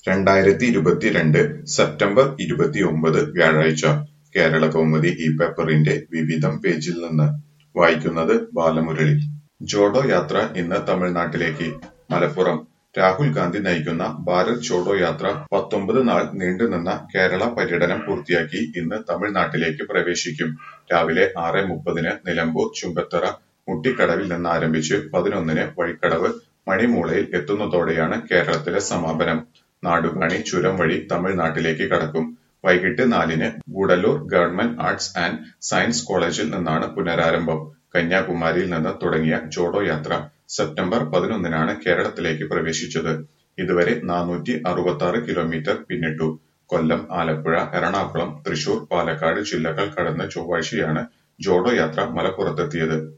രണ്ടായിരത്തി ഇരുപത്തിരണ്ട് സെപ്റ്റംബർ ഇരുപത്തിയൊമ്പത് വ്യാഴാഴ്ച കേരളകൗമുദി ഈ പേപ്പറിന്റെ വിവിധം പേജിൽ നിന്ന് വായിക്കുന്നത് ബാലമുരളി ജോഡോ യാത്ര ഇന്ന് തമിഴ്നാട്ടിലേക്ക് മലപ്പുറം രാഹുൽ ഗാന്ധി നയിക്കുന്ന ഭാരത് ജോഡോ യാത്ര പത്തൊമ്പത് നാൾ നീണ്ടുനിന്ന കേരള പര്യടനം പൂർത്തിയാക്കി ഇന്ന് തമിഴ്നാട്ടിലേക്ക് പ്രവേശിക്കും രാവിലെ ആറ് മുപ്പതിന് നിലമ്പൂർ ചുങ്കത്തറ മുട്ടിക്കടവിൽ നിന്ന് ആരംഭിച്ച് പതിനൊന്നിന് വഴിക്കടവ് മണിമൂളയിൽ എത്തുന്നതോടെയാണ് കേരളത്തിലെ സമാപനം നാടുകാണി ചുരം വഴി തമിഴ്നാട്ടിലേക്ക് കടക്കും വൈകിട്ട് നാലിന് Gudalur government arts and science കോളേജിൽ നിന്നാണ് പുനരാരംഭം കന്യാകുമാരിയിൽ നിന്ന് തുടങ്ങിയ ജോഡോ യാത്ര സെപ്റ്റംബർ പതിനൊന്നിനാണ് കേരളത്തിലേക്ക് പ്രവേശിച്ചത് ഇതുവരെ നാനൂറ്റി അറുപത്തി ആറ് കിലോമീറ്റർ പിന്നിട്ടു കൊല്ലം ആലപ്പുഴ എറണാകുളം തൃശൂർ പാലക്കാട് ജില്ലകൾ കടന്ന് ചൊവ്വാഴ്ചയാണ് ജോഡോ യാത്ര മലപ്പുറത്തെത്തിയത്